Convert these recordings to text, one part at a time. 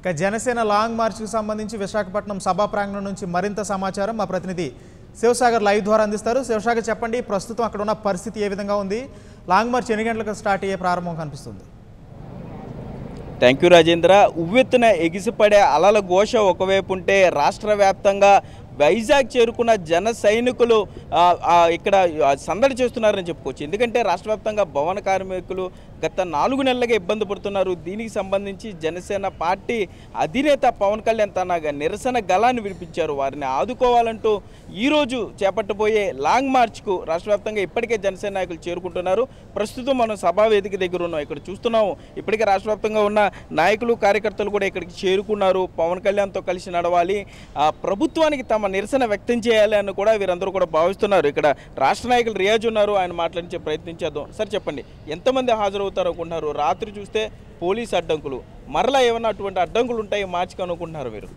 ఇక జనసేన లాంగ్ మార్చ్కి సంబంధించి విశాఖపట్నం సభా ప్రాంగణం నుంచి మరింత సమాచారం మా ప్రతినిధి శివసాగర్ లైవ్ ద్వారా అందిస్తారు శివసాగర్ చెప్పండి ప్రస్తుతం అక్కడ ఉన్న పరిస్థితి ఏ విధంగా ఉంది లాంగ్ మార్చ్ ఎన్ని గంటలకు స్టార్ట్ అయ్యే ప్రారంభం కనిపిస్తుంది థ్యాంక్ యూ రాజేంద్ర ఉవ్వెత్తున ఎగిసిపడే అలల ఘోష ఒకవైపు ఉంటే రాష్ట్ర వ్యాప్తంగా వైజాగ్ చేరుకున్న జన సైనికులు ఆ, ఆ, ఇక్కడ ఆ, సందడి చేస్తున్నారని చెప్పుకోవచ్చు ఎందుకంటే రాష్ట్ర వ్యాప్తంగా భవన కార్మికులు గత నాలుగు నెలలుగా ఇబ్బంది పడుతున్నారు దీనికి సంబంధించి జనసేన పార్టీ అధినేత పవన్ కళ్యాణ్ తన నిరసన గలాన్ని వినిపించారు వారిని ఆదుకోవాలంటూ ఈరోజు చేపట్టబోయే లాంగ్ మార్చ్కు రాష్ట్ర వ్యాప్తంగా ఇప్పటికే జనసేన నాయకులు చేరుకుంటున్నారు ప్రస్తుతం మనం సభా వేదిక దగ్గర ఉన్నాం ఇక్కడ చూస్తున్నాము ఇప్పటికే రాష్ట్ర వ్యాప్తంగా ఉన్న నాయకులు కార్యకర్తలు కూడా ఇక్కడికి చేరుకున్నారు పవన్ కళ్యాణ్తో కలిసి నడవాలి ఆ, ప్రభుత్వానికి తమ నిరసన వ్యక్తం చేయాలి అని కూడా వీరందరూ కూడా భావిస్తున్నారు ఇక్కడ రాష్ట్ర నాయకులు రియాజ్ ఉన్నారు ఆయన మాట్లాడించే ప్రయత్నం చేద్దాం సార్ చెప్పండి ఎంతమంది హాజరవుతారు అనుకుంటున్నారు రాత్రి చూస్తే పోలీస్ అడ్డంకులు మరలా ఏమన్నా అటువంటి అడ్డంకులు ఉంటాయి మార్చికి అనుకుంటున్నారు మీరు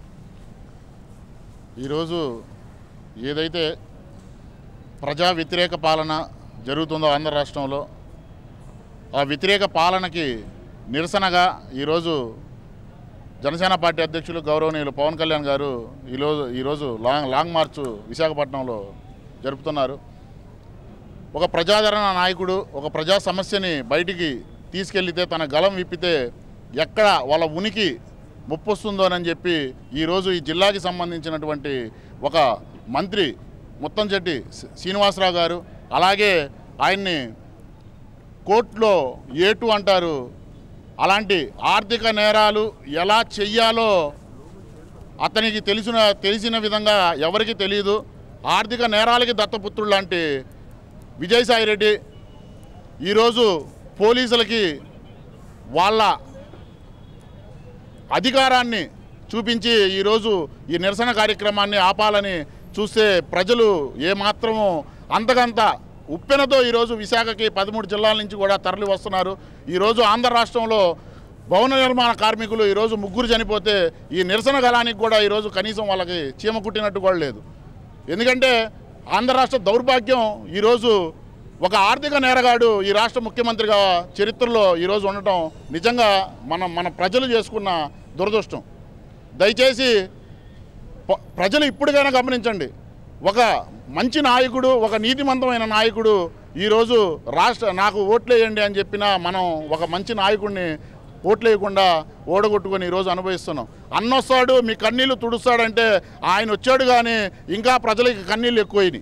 ఈరోజు ఏదైతే ప్రజా వ్యతిరేక పాలన జరుగుతుందో ఆంధ్ర రాష్ట్రంలో ఆ వ్యతిరేక పాలనకి నిరసనగా ఈరోజు జనసేన పార్టీ అధ్యక్షులు గౌరవనీయులు పవన్ కళ్యాణ్ గారు ఈరోజు ఈరోజు లాంగ్ లాంగ్ మార్చ్ విశాఖపట్నంలో జరుపుతున్నారు ఒక ప్రజాదరణ నాయకుడు ఒక ప్రజా సమస్యని బయటికి తీసుకెళ్లితే తన గలం విప్పితే ఎక్కడ వాళ్ళ ఉనికి ముప్పొస్తుందోనని చెప్పి ఈరోజు ఈ జిల్లాకి సంబంధించినటువంటి ఒక మంత్రి ముత్తంచెట్టి శ్రీ- శ్రీనివాసరావు గారు అలాగే ఆయన్ని కోర్టులో ఏటు అంటారు అలాంటి ఆర్థిక నేరాలు ఎలా చెయ్యాలో అతనికి తెలిసిన తెలిసిన విధంగా ఎవరికి తెలియదు ఆర్థిక నేరాలకి దత్తపుత్రుడు లాంటి విజయసాయిరెడ్డి ఈరోజు పోలీసులకి వాళ్ళ అధికారాన్ని చూపించి ఈరోజు ఈ నిరసన కార్యక్రమాన్ని ఆపాలని చూస్తే ప్రజలు ఏమాత్రము అంతకంత ఉప్పెనతో ఈరోజు విశాఖకి పదమూడు జిల్లాల నుంచి కూడా తరలి వస్తున్నారు ఈరోజు ఆంధ్ర రాష్ట్రంలో భవన నిర్మాణ కార్మికులు ఈరోజు ముగ్గురు చనిపోతే ఈ నిరసన గలానికి కూడా ఈరోజు కనీసం వాళ్ళకి చీమ కుట్టినట్టు కూడా లేదు ఎందుకంటే ఆంధ్ర రాష్ట్ర దౌర్భాగ్యం ఈరోజు ఒక ఆర్థిక నేరగాడు ఈ రాష్ట్ర ముఖ్యమంత్రిగా చరిత్రలో ఈరోజు ఉండటం నిజంగా మనం మన ప్రజలు చేసుకున్న దురదృష్టం దయచేసి ప- ప్రజలు ఇప్పటికైనా గమనించండి ఒక మంచి నాయకుడు ఒక నీతిమంతమైన నాయకుడు ఈరోజు రాష్ట్ర నాకు ఓట్లేయండి అని చెప్పినా మనం ఒక మంచి నాయకుడిని ఓట్లేయకుండా ఓడగొట్టుకొని ఈరోజు అనుభవిస్తున్నాం అన్నొస్తాడు మీ కన్నీళ్లు తుడుస్తాడంటే ఆయన వచ్చాడు కానీ ఇంకా ప్రజలకి కన్నీళ్ళు ఎక్కువైనాయి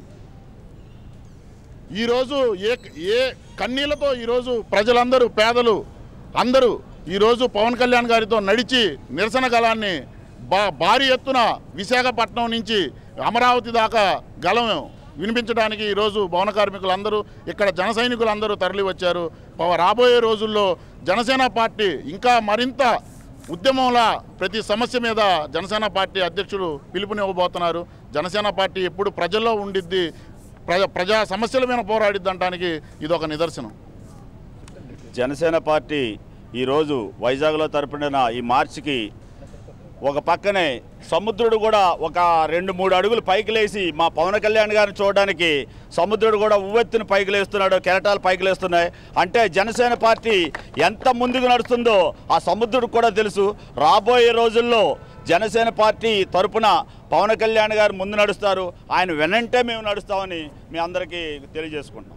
ఈరోజు ఏ ఏ కన్నీళ్లతో ఈరోజు ప్రజలందరూ పేదలు అందరూ ఈరోజు పవన్ కళ్యాణ్ గారితో నడిచి నిరసన గలాన్ని బా భారీ ఎత్తున విశాఖపట్నం నుంచి అమరావతి దాకా గలం వినిపించడానికి ఈరోజు భవన కార్మికులందరూ ఇక్కడ జన సైనికులందరూ తరలి వచ్చారు పవ- రాబోయే రోజుల్లో జనసేన పార్టీ ఇంకా మరింత ఉద్యమంలా ప్రతి సమస్య మీద జనసేన పార్టీ అధ్యక్షులు పిలుపునివ్వబోతున్నారు జనసేన పార్టీ ఎప్పుడు ప్రజల్లో ఉండిద్ది ప్రజా ప్రజా సమస్యల మీద పోరాడిద్దంటానికి ఇది ఒక నిదర్శనం జనసేన పార్టీ ఈరోజు వైజాగ్లో తరపున ఈ మార్చికి ఒక పక్కనే సముద్రుడు కూడా ఒక రెండు మూడు అడుగులు పైకి లేచి మా పవన్ కళ్యాణ్ గారిని చూడడానికి సముద్రుడు కూడా ఉవ్వెత్తున పైకి లేస్తున్నాడు కెరటాలు పైకి లేస్తున్నాయి అంటే జనసేన పార్టీ ఎంత ముందుకు నడుస్తుందో ఆ సముద్రుడికి కూడా తెలుసు రాబోయే రోజుల్లో జనసేన పార్టీ తరపున పవన్ కళ్యాణ్ గారు ముందు నడుస్తారు ఆయన వెనంటే మేము నడుస్తామని మీ అందరికీ తెలియజేసుకుంటున్నాం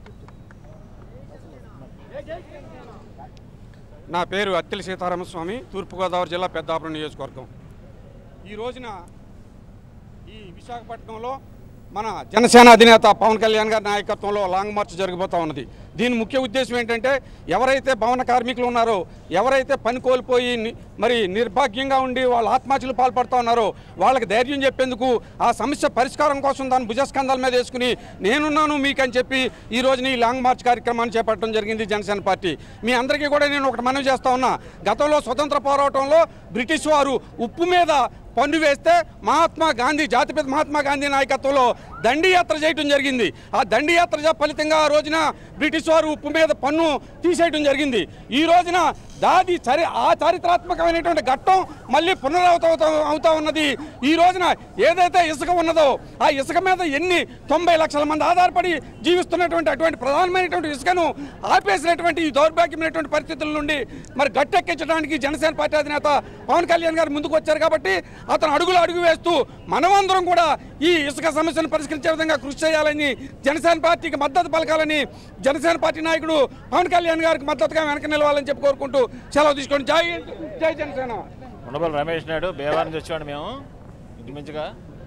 నా పేరు అత్తిలి సీతారామస్వామి తూర్పుగోదావరి జిల్లా పెద్దాపురం నియోజకవర్గం ఈ రోజున ఈ విశాఖపట్నంలో మన జనసేన అధినేత పవన్ కళ్యాణ్ గారి నాయకత్వంలో లాంగ్ మార్చ్ జరగబోతా ఉన్నది దీని ముఖ్య ఉద్దేశం ఏంటంటే ఎవరైతే భవన కార్మికులు ఉన్నారో ఎవరైతే పని కోల్పోయి ని- మరి నిర్భాగ్యంగా ఉండి వాళ్ళ ఆత్మహత్యలు పాల్పడుతూ ఉన్నారో వాళ్ళకి ధైర్యం చెప్పేందుకు ఆ సమస్య పరిష్కారం కోసం దాన్ని భుజస్కంధాల మీద వేసుకుని నేనున్నాను మీకని చెప్పి ఈ రోజున ఈ లాంగ్ మార్చ్ కార్యక్రమాన్ని చేపట్టడం జరిగింది జనసేన పార్టీ మీ అందరికీ కూడా నేను ఒకటి మనవి చేస్తా ఉన్నా గతంలో స్వతంత్ర పోరాటంలో బ్రిటిష్ వారు ఉప్పు మీద పన్ను వేస్తే మహాత్మా గాంధీ జాతిపిత మహాత్మా గాంధీ నాయకత్వంలో దండి యాత్ర చేయడం జరిగింది ఆ దండి యాత్ర జ- ఫలితంగా ఆ రోజున బ్రిటిష్ బ్రిటిష్ వారు ఉప్పు మీద పన్ను తీసేయడం జరిగింది ఈ రోజున దాది చరి ఆ చారిత్రాత్మకమైనటువంటి ఘట్టం మళ్ళీ పునరావృతం అవుతా అవుతా ఉన్నది ఈ రోజున ఏదైతే ఇసుక ఉన్నదో ఆ ఇసుక మీద ఎన్ని తొంభై లక్షల మంది ఆధారపడి జీవిస్తున్నటువంటి అటువంటి ప్రధానమైనటువంటి ఇసుకను ఆపేసినటువంటి ఈ దౌర్భాగ్యమైనటువంటి పరిస్థితుల నుండి మరి గట్టెక్కించడానికి జనసేన పార్టీ అధినేత పవన్ కళ్యాణ్ గారు ముందుకు వచ్చారు కాబట్టి అతను అడుగులు అడుగు వేస్తూ మనమందరం కూడా ఈ ఇసుక సమస్యను పరిష్కరించే విధంగా కృషి చేయాలని జనసేన పార్టీకి మద్దతు పలకాలని జనసేన పార్టీ నాయకుడు పవన్ కళ్యాణ్ గారికి మద్దతుగా వెనక నిలవాలని చెప్పి కోరుకుంటూ సెలవు తీసుకోండి జై జై జనసేన ఉండబల్ రమేష్ నాయుడు బేవారి నుంచి వచ్చాడు మేము ఇంచుమించుగా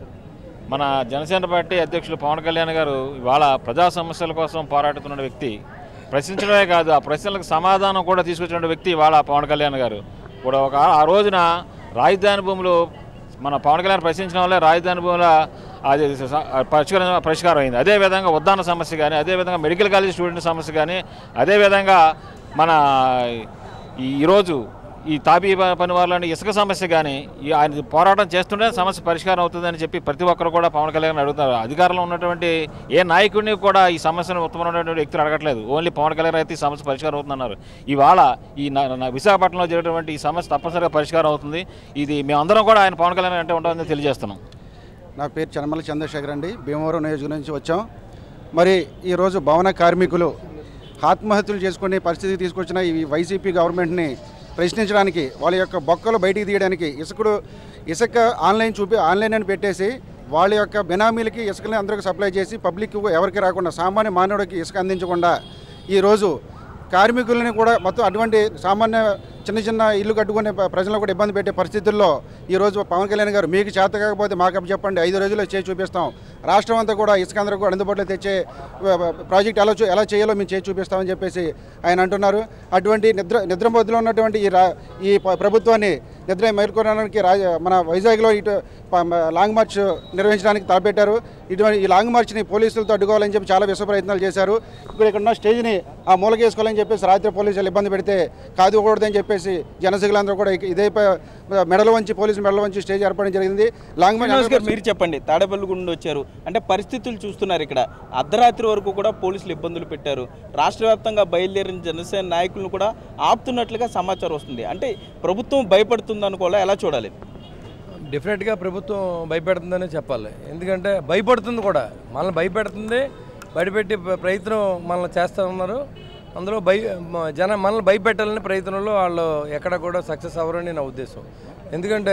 మన జనసేన పార్టీ అధ్యక్షులు పవన్ కళ్యాణ్ గారు ఇవాళ ప్రజా సమస్యల కోసం పోరాడుతున్న వ్యక్తి ప్రశ్నించడమే కాదు ఆ ప్రశ్నలకు సమాధానం కూడా తీసుకొచ్చిన వ్యక్తి ఇవాళ పవన్ కళ్యాణ్ గారు కూడా ఒక ఆ రోజున రాజధాని భూములు మన పవన్ కళ్యాణ్ ప్రశ్నించడం వల్ల రాజధాని భూముల అది స- పరిష్కారం పరిష్కారం అయింది అదేవిధంగా ఉద్దాన సమస్య కానీ అదేవిధంగా మెడికల్ కాలేజ్ స్టూడెంట్ సమస్య కానీ అదేవిధంగా మన ఈ- ఈరోజు ఈ తాపీ ప- పని వాళ్ళని ఇసుక సమస్య కానీ ఈ ఆయన పోరాటం చేస్తుంటే సమస్య పరిష్కారం అవుతుందని చెప్పి ప్రతి ఒక్కరు కూడా పవన్ కళ్యాణ్ అడుగుతారు అధికారంలో ఉన్నటువంటి ఏ నాయకుడిని కూడా ఈ సమస్యను ఉత్తమమైనటువంటి వ్యక్తులు అడగట్లేదు ఓన్లీ పవన్ కళ్యాణ్ అయితే ఈ సమస్య పరిష్కారం అవుతుందన్నారు ఇవాళ ఈ న- న- విశాఖపట్నంలో జరిగినటువంటి ఈ సమస్య తప్పనిసరిగా పరిష్కారం అవుతుంది ఇది మేమందరం కూడా ఆయన పవన్ కళ్యాణ్ అంటే ఉంటుందని తెలియజేస్తున్నాం నా పేరు చనమల చంద్రశేఖర్ అండి భీమవరం నియోజకవర్గం నుంచి వచ్చాం మరి ఈరోజు భవన కార్మికులు ఆత్మహత్యలు చేసుకునే పరిస్థితికి తీసుకొచ్చిన ఈ వైసీపీ గవర్నమెంట్ని ప్రశ్నించడానికి వాళ్ళ యొక్క బొక్కలు బయటికి తీయడానికి ఇసుకడు ఇసుక ఆన్లైన్ చూపి ఆన్లైన్ అని పెట్టేసి వాళ్ళ యొక్క బినామీలకి ఇసుకని అందరికి సప్లై చేసి పబ్లిక్ ఎవరికి రాకుండా సామాన్య మానవుడికి ఇసుక అందించకుండా ఈరోజు కార్మికులని కూడా మొత్తం అటువంటి సామాన్య చిన్న చిన్న ఇల్లు కట్టుకునే ప- ప్రజలను కూడా ఇబ్బంది పెట్టే పరిస్థితుల్లో ఈరోజు పవన్ కళ్యాణ్ గారు మీకు చేత కాకపోతే మాకు చెప్పండి ఐదు రోజుల్లో చేసి చూపిస్తాం రాష్ట్రం అంతా కూడా ఇసుక అందరూ కూడా అందుబాటులో తెచ్చే వ- వ- ప్రాజెక్ట్ ఎలా చూ- ఎలా చేయాలో మేము చేసి చూపిస్తామని చెప్పేసి ఆయన అంటున్నారు అటువంటి నిద్ర నిద్రమొద్దులో ఉన్నటువంటి ఈ రా ఈ ప- ప్రభుత్వాన్ని నిద్ర మేల్కొనడానికి రాజ మన వైజాగ్లో ఇటు ప- మ- లాంగ్ మార్చ్ నిర్వహించడానికి తలపెట్టారు ఇటువంటి ఈ లాంగ్ మార్చ్ని పోలీసులతో అడ్డుకోవాలని చెప్పి చాలా విశ్వ ప్రయత్నాలు చేశారు ఇప్పుడు ఇక్కడ ఉన్న స్టేజ్ని ఆ మూలకేసుకోవాలని చెప్పేసి రాత్రి పోలీసులు ఇబ్బంది పెడితే కాదుకూడదని చెప్పేసి జనసైకులందరూ కూడా ఇక- ఇదే ప- మెడల వంచి పోలీసు మెడల వంచి స్టేజ్ ఏర్పడడం జరిగింది లాంగ్ శ్రీనివాస్ గారు మార్చ్ మీరు చెప్పండి తాడేపల్లి నుండి వచ్చారు అంటే పరిస్థితులు చూస్తున్నారు ఇక్కడ అర్ధరాత్రి వరకు కూడా పోలీసులు ఇబ్బందులు పెట్టారు రాష్ట్ర వ్యాప్తంగా బయలుదేరిన జనసేన నాయకులను కూడా ఆపుతున్నట్లుగా సమాచారం వస్తుంది అంటే ప్రభుత్వం భయపడుతుంది అనుకోవాలా ఎలా చూడాలి డెఫినెట్గా ప్రభుత్వం భయపెడుతుందనే చెప్పాలి ఎందుకంటే భయపడుతుంది కూడా మనల్ని భయపెడుతుంది భయపెట్టి ప్రయత్నం మనల్ని చేస్తూ ఉన్నారు అందులో భయ మ- జన మనల్ని భయపెట్టాలని ప్రయత్నంలో వాళ్ళు ఎక్కడ కూడా సక్సెస్ అవ్వరని నా ఉద్దేశం ఎందుకంటే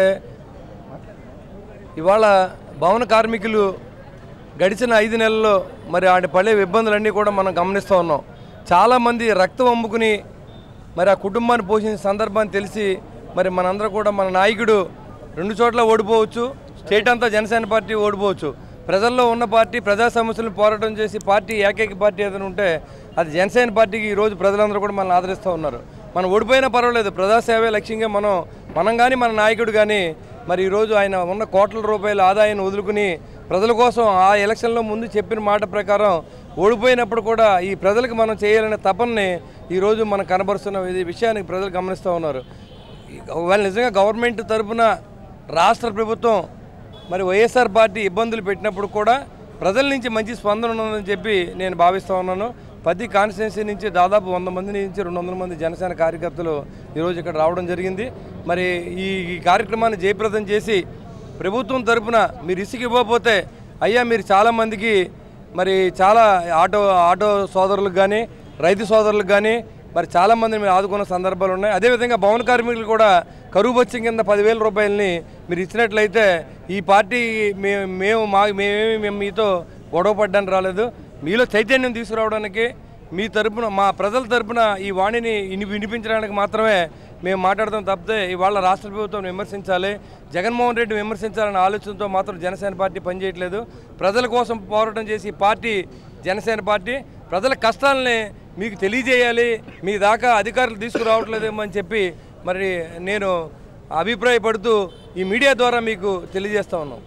ఇవాళ భవన కార్మికులు గడిచిన ఐదు నెలల్లో మరి వాటి పడే ఇబ్బందులన్నీ కూడా మనం గమనిస్తూ ఉన్నాం చాలామంది రక్తం అమ్ముకుని మరి ఆ కుటుంబాన్ని పోషించిన సందర్భాన్ని తెలిసి మరి మనందరం కూడా మన నాయకుడు రెండు చోట్ల ఓడిపోవచ్చు స్టేట్ అంతా జనసేన పార్టీ ఓడిపోవచ్చు ప్రజల్లో ఉన్న పార్టీ ప్రజా సమస్యలను పోరాటం చేసి పార్టీ ఏకైక పార్టీ ఏదైనా ఉంటే అది జనసేన పార్టీకి ఈరోజు ప్రజలందరూ కూడా మనల్ని ఆదరిస్తూ ఉన్నారు మనం ఓడిపోయినా పర్వాలేదు ప్రజాసేవే లక్ష్యంగా మనం మనం కానీ మన నాయకుడు కానీ మరి ఈరోజు ఆయన ఉన్న కోట్ల రూపాయల ఆదాయాన్ని వదులుకుని ప్రజల కోసం ఆ ఎలక్షన్లో ముందు చెప్పిన మాట ప్రకారం ఓడిపోయినప్పుడు కూడా ఈ ప్రజలకు మనం చేయాలనే తపనని ఈరోజు మనం కనబరుస్తున్న ఈ విషయాన్ని ప్రజలు గమనిస్తూ ఉన్నారు వాళ్ళు నిజంగా గవర్నమెంట్ తరపున రాష్ట్ర ప్రభుత్వం మరి వైఎస్ఆర్ పార్టీ ఇబ్బందులు పెట్టినప్పుడు కూడా ప్రజల నుంచి మంచి స్పందన ఉన్నదని చెప్పి నేను భావిస్తూ ఉన్నాను ప్రతి కాన్స్టిట్యున్సీ నుంచి దాదాపు వంద మంది నుంచి రెండు వందల మంది జనసేన కార్యకర్తలు ఈరోజు ఇక్కడ రావడం జరిగింది మరి ఈ ఈ కార్యక్రమాన్ని జయప్రదం చేసి ప్రభుత్వం తరపున మీరు ఇసుక ఇవ్వకపోతే అయ్యా మీరు చాలామందికి మరి చాలా ఆటో ఆటో సోదరులకు కానీ రైతు సోదరులకు కానీ మరి చాలామందిని మీరు ఆదుకున్న సందర్భాలు ఉన్నాయి అదేవిధంగా భవన కార్మికులు కూడా కరువు బచ్చం కింద పదివేల రూపాయలని మీరు ఇచ్చినట్లయితే ఈ పార్టీ మేము మేము మా మేమేమి మేము మీతో గొడవ పడ్డానికి రాలేదు మీలో చైతన్యం తీసుకురావడానికి మీ తరపున మా ప్రజల తరపున ఈ వాణిని విని వినిపించడానికి మాత్రమే మేము మాట్లాడతాం తప్పితే ఇవాళ రాష్ట్ర ప్రభుత్వం విమర్శించాలి జగన్మోహన్ రెడ్డి విమర్శించాలనే ఆలోచనతో మాత్రం జనసేన పార్టీ పనిచేయట్లేదు ప్రజల కోసం పోరాటం చేసి ఈ పార్టీ జనసేన పార్టీ ప్రజల కష్టాలని మీకు తెలియజేయాలి మీ దాకా అధికారులు తీసుకురావట్లేదేమో అని చెప్పి మరి నేను అభిప్రాయపడుతూ ఈ మీడియా ద్వారా మీకు తెలియజేస్తా ఉన్నాం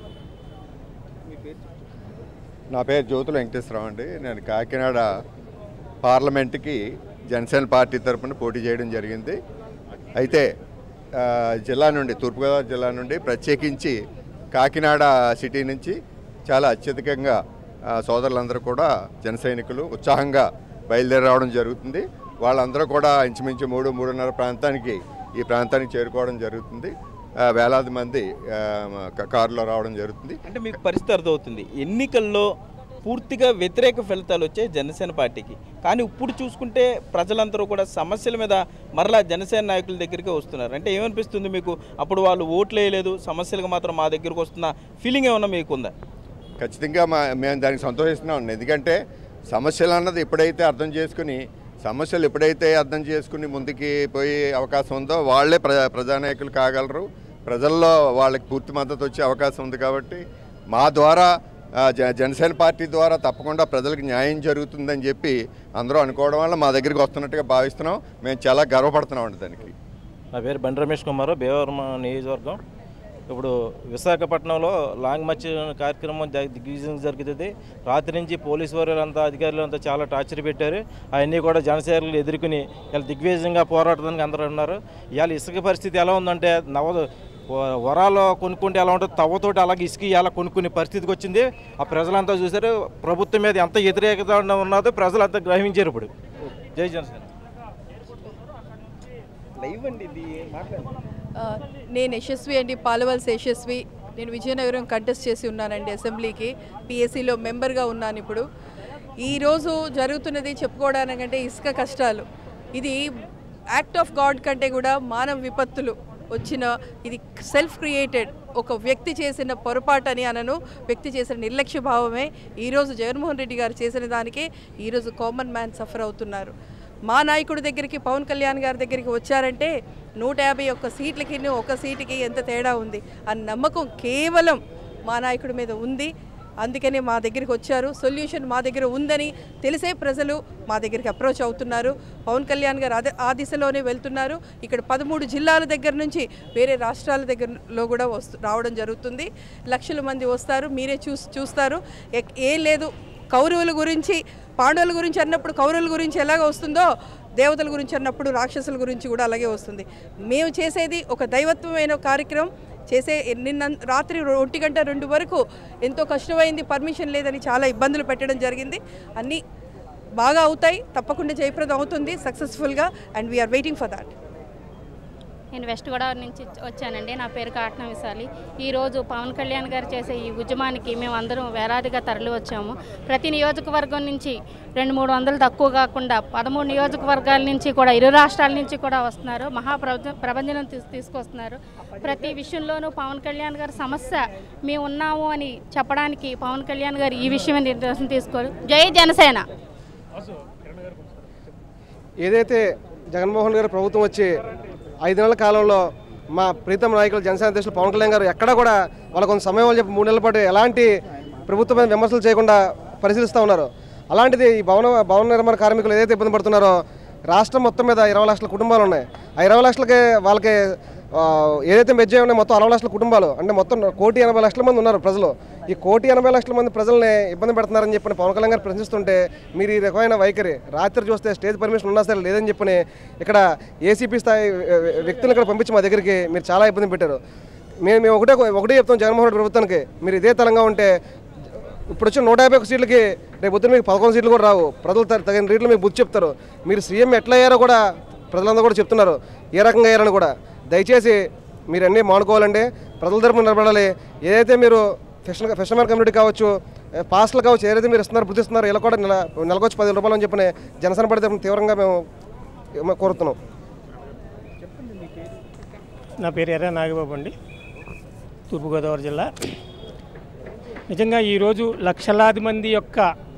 నా పేరు జ్యోతుల వెంకటేశ్వరరావు అండి నేను కాకినాడ పార్లమెంట్కి జనసేన పార్టీ తరఫున పోటీ చేయడం జరిగింది అయితే ఆ, జిల్లా నుండి తూర్పుగోదావరి జిల్లా నుండి ప్రత్యేకించి కాకినాడ సిటీ నుంచి చాలా అత్యధికంగా ఆ, సోదరులందరూ కూడా జన సైనికులు ఉత్సాహంగా బయలుదేరి రావడం జరుగుతుంది వాళ్ళందరూ కూడా ఇంచుమించు మూడు మూడున్నర ప్రాంతానికి ఈ ప్రాంతానికి చేరుకోవడం జరుగుతుంది ఆ, వేలాది మంది ఆ, క- కారులో రావడం జరుగుతుంది అంటే మీకు పరిస్థితి అర్థమవుతుంది ఎన్నికల్లో పూర్తిగా వ్యతిరేక ఫలితాలు వచ్చాయి జనసేన పార్టీకి కానీ ఇప్పుడు చూసుకుంటే ప్రజలందరూ కూడా సమస్యల మీద మరలా జనసేన నాయకుల దగ్గరికి వస్తున్నారు అంటే ఏమనిపిస్తుంది మీకు అప్పుడు వాళ్ళు ఓట్లు వేయలేదు సమస్యలకు మాత్రం మా దగ్గరకు వస్తున్న ఫీలింగ్ ఏమన్నా మీకుందా ఖచ్చితంగా మా మేము దానికి సంతోషిస్తున్నాం ఎందుకంటే సమస్యలు అన్నది ఎప్పుడైతే అర్థం చేసుకుని సమస్యలు ఎప్పుడైతే అర్థం చేసుకుని ముందుకి పోయే అవకాశం ఉందో వాళ్ళే ప్ర ప్రజానాయకులు కాగలరు ప్రజల్లో వాళ్ళకి పూర్తి మద్దతు వచ్చే అవకాశం ఉంది కాబట్టి మా ద్వారా ఆ, జ జనసేన పార్టీ ద్వారా తప్పకుండా ప్రజలకు న్యాయం జరుగుతుందని చెప్పి అందరూ అనుకోవడం వల్ల మా దగ్గరికి వస్తున్నట్టుగా భావిస్తున్నాం మేము చాలా గర్వపడుతున్నాం అండి దానికి నా పేరు బండి రమేష్ కుమార్ భీమవరం నియోజకవర్గం ఇప్పుడు విశాఖపట్నంలో లాంగ్ మార్చ్ కార్యక్రమం జ- దిగ్విజయం జరుగుతుంది రాత్రి నుంచి పోలీసు వారులంతా అధికారులు అంతా చాలా టార్చర్ పెట్టారు అవన్నీ కూడా జనసేనలు ఎదుర్కొని ఇలా దిగ్విజయంగా పోరాడడానికి అందరూ ఉన్నారు ఇవాళ ఇసుక పరిస్థితి ఎలా ఉందంటే నవ వ- వరాలు కొనుక్కుంటే ఎలా ఉంటుంది తవ్వతోటి అలాగే ఇసుక ఇలా కొనుక్కునే పరిస్థితికి వచ్చింది ఆ ప్రజలంతా చూశారు ప్రభుత్వం మీద ఎంత వ్యతిరేకత ఉన్నదో ప్రజలంతా గ్రహించారు ఇప్పుడు జై జనసేన లైవ్ అండి ఇది మాట్లాడండి ఆ, నేను యశస్వి అండి పాలవలస యశస్వి నేను విజయనగరం కంటెస్ట్ చేసి ఉన్నానండి అసెంబ్లీకి పిఎస్సిలో మెంబర్గా ఉన్నాను ఇప్పుడు ఈరోజు జరుగుతున్నది చెప్పుకోవడానికంటే ఇసుక కష్టాలు ఇది యాక్ట్ ఆఫ్ గాడ్ కంటే కూడా మానవ విపత్తులు వచ్చిన ఇది సెల్ఫ్ క్రియేటెడ్ ఒక వ్యక్తి చేసిన పొరపాటు అని అనను వ్యక్తి చేసిన నిర్లక్ష్య భావమే ఈరోజు జగన్మోహన్ రెడ్డి గారు చేసిన దానికే ఈరోజు కామన్ మ్యాన్ సఫర్ అవుతున్నారు మా నాయకుడి దగ్గరికి పవన్ కళ్యాణ్ గారి దగ్గరికి వచ్చారంటే నూట యాభై ఒక్క సీట్లకి ఒక సీటుకి ఎంత తేడా ఉంది ఆ నమ్మకం కేవలం మా నాయకుడి మీద ఉంది అందుకనే మా దగ్గరికి వచ్చారు సొల్యూషన్ మా దగ్గర ఉందని తెలిసే ప్రజలు మా దగ్గరికి అప్రోచ్ అవుతున్నారు పవన్ కళ్యాణ్ గారు అదే ఆ దిశలోనే వెళ్తున్నారు ఇక్కడ పదమూడు జిల్లాల దగ్గర నుంచి వేరే రాష్ట్రాల దగ్గరలో కూడా వస్తు రావడం జరుగుతుంది లక్షల మంది వస్తారు మీరే చూస్ చూస్తారు ఎక్- ఏం లేదు కౌరవుల గురించి పాండవుల గురించి అన్నప్పుడు కౌరవుల గురించి ఎలాగ వస్తుందో దేవతల గురించి అన్నప్పుడు రాక్షసుల గురించి కూడా అలాగే వస్తుంది మేము చేసేది ఒక దైవత్వమైన కార్యక్రమం చేసే నిన్న రాత్రి ఒంటి గంట రెండు వరకు ఎంతో కష్టమైంది పర్మిషన్ లేదని చాలా ఇబ్బందులు పెట్టడం జరిగింది అన్నీ బాగా అవుతాయి తప్పకుండా జయప్రదం అవుతుంది సక్సెస్ఫుల్గా and we are waiting for that నేను వెస్ట్ గోదావరి నుంచి వచ్చానండి నా పేరు కాటన విశాలి ఈరోజు పవన్ కళ్యాణ్ గారు చేసే ఈ ఉద్యమానికి మేము అందరం వేలాదిగా తరలి వచ్చాము ప్రతి నియోజకవర్గం నుంచి రెండు మూడు వందలు తక్కువ కాకుండా పదమూడు నియోజకవర్గాల నుంచి కూడా ఇరు రాష్ట్రాల నుంచి కూడా వస్తున్నారు మహాప్రభ ప్రభంజనం తీసు తీసుకొస్తున్నారు ప్రతి విషయంలోనూ పవన్ కళ్యాణ్ గారి సమస్య మేము ఉన్నాము అని చెప్పడానికి పవన్ కళ్యాణ్ గారు ఈ విషయమే నిర్దేశం తీసుకోరు జై జనసేన ఏదైతే జగన్మోహన్ గారి ప్రభుత్వం వచ్చి ఐదు నెలల కాలంలో మా ప్రీతం నాయకులు జనసేన అధ్యక్షులు పవన్ కళ్యాణ్ గారు ఎక్కడ కూడా వాళ్ళకు కొంత సమయం అని చెప్పి మూడు నెలల పాటు ఎలాంటి ప్రభుత్వం మీద విమర్శలు చేయకుండా పరిశీలిస్తూ ఉన్నారు అలాంటిది ఈ భవన భవన నిర్మాణ కార్మికులు ఏదైతే ఇబ్బంది పడుతున్నారో రాష్ట్రం మొత్తం మీద ఇరవై లక్షల కుటుంబాలు ఉన్నాయి ఆ ఇరవై లక్షలకి వాళ్ళకి ఆ, ఏదైతే మెజ్జే ఉన్నాయి మొత్తం అరవై లక్షల కుటుంబాలు అంటే మొత్తం కోటి ఎనభై లక్షల మంది ఉన్నారు ప్రజలు ఈ కోటి ఎనభై లక్షల మంది ప్రజల్ని ఇబ్బంది పెడుతున్నారని చెప్పి పవన్ కళ్యాణ్ గారు ప్రశ్నిస్తుంటే మీరు ఈ రకమైన వైఖరి రాత్రి చూస్తే స్టేజ్ పర్మిషన్ ఉన్నా సరే లేదని చెప్పని ఇక్కడ ఏసీపీ స్థాయి వ్యక్తులను ఇక్కడ పంపించి మా దగ్గరికి మీరు చాలా ఇబ్బంది పెట్టారు మేము మేము ఒకటే ఒకటే చెప్తాం జగన్మోహన్ రెడ్డి ప్రభుత్వానికి మీరు ఇదే తరంగా ఉంటే ఇప్పుడు వచ్చిన నూట యాభై ఒక సీట్లకి రేపు పొద్దున్న మీకు పదకొండు సీట్లు కూడా రావు ప్రజలు త- తగిన రీట్లు మీకు బుద్ధి చెప్తారు మీరు సీఎం ఎట్లా అయ్యారో కూడా ప్రజలందరూ కూడా చెప్తున్నారు ఏ రకంగా అయ్యారని కూడా దయచేసి మీరు అన్నీ మానుకోవాలండి ప్రజల తరపున నిలబడాలి ఏదైతే మీరు ఫెషన్ ఫెషనల్ కమ్యూనిటీ కావచ్చు ఏ, పాస్టులు కావచ్చు ఏదైతే మీరు ఇస్తున్నారు బుద్ధి ఇస్తున్నారు ఇలా కూడా నెల నెలకొచ్చి పది రూపాయలు అని చెప్పని జనసేన పార్టీ తరపున తీవ్రంగా మేము కోరుతున్నాం నా పేరు ఎర్ర నాగబాబు అండి తూర్పుగోదావరి జిల్లా నిజంగా ఈరోజు లక్షలాది మంది యొక్క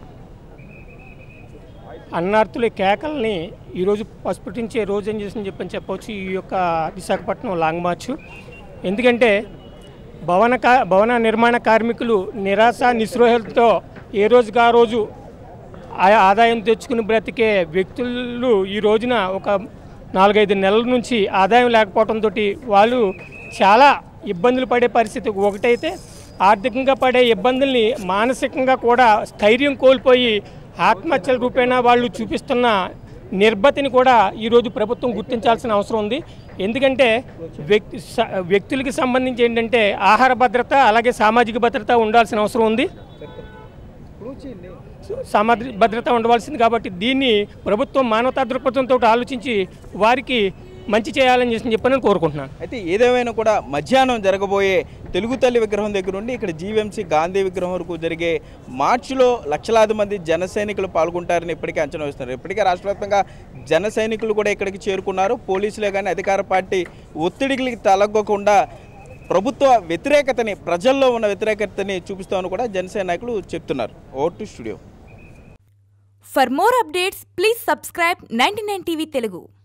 అన్నార్థుల కేకల్ని ఈరోజు పసుపుటించే రోజు అని చేసి చెప్పని చెప్పవచ్చు ఈ యొక్క విశాఖపట్నం లాంగ్ మార్చ్ ఎందుకంటే భవన కా భవన నిర్మాణ కార్మికులు నిరాశ నిస్పృహలతో ఏ రోజుకి ఆ రోజు ఆయా ఆదాయం తెచ్చుకుని బ్రతికే వ్యక్తులు ఈ రోజున ఒక నాలుగైదు నెలల నుంచి ఆదాయం లేకపోవడంతో వాళ్ళు చాలా ఇబ్బందులు పడే పరిస్థితి ఒకటైతే ఆర్థికంగా పడే ఇబ్బందుల్ని మానసికంగా కూడా స్థైర్యం కోల్పోయి ఆత్మహత్యల రూపేణా వాళ్ళు చూపిస్తున్న నిర్భతిని కూడా ఈరోజు ప్రభుత్వం గుర్తించాల్సిన అవసరం ఉంది ఎందుకంటే వ్యక్తి స- వ్యక్తులకి సంబంధించి ఏంటంటే ఆహార భద్రత అలాగే సామాజిక భద్రత ఉండాల్సిన అవసరం ఉంది సామాగ్రి భద్రత ఉండవలసింది కాబట్టి దీన్ని ప్రభుత్వం మానవతా దృక్పథంతో ఆలోచించి వారికి మంచి చేయాలని చేసి చెప్పని నేను కోరుకుంటున్నాను అయితే ఏదేమైనా కూడా మధ్యాహ్నం జరగబోయే తెలుగు తల్లి విగ్రహం దగ్గర నుండి ఇక్కడ జీవీఎంసీ గాంధీ విగ్రహం వరకు జరిగే మార్చిలో లక్షలాది మంది జన సైనికులు పాల్గొంటారని ఇప్పటికే అంచనా వేస్తున్నారు ఇప్పటికే రాష్ట్ర వ్యాప్తంగా జన సైనికులు కూడా ఇక్కడికి చేరుకున్నారు పోలీసులే కానీ అధికార పార్టీ ఒత్తిడికి తలగ్గకుండా ప్రభుత్వ వ్యతిరేకతని ప్రజల్లో ఉన్న వ్యతిరేకతని చూపిస్తామని కూడా జనసేన నాయకులు చెప్తున్నారు ఓ to studio For more updates, please subscribe 99 TV Telugu.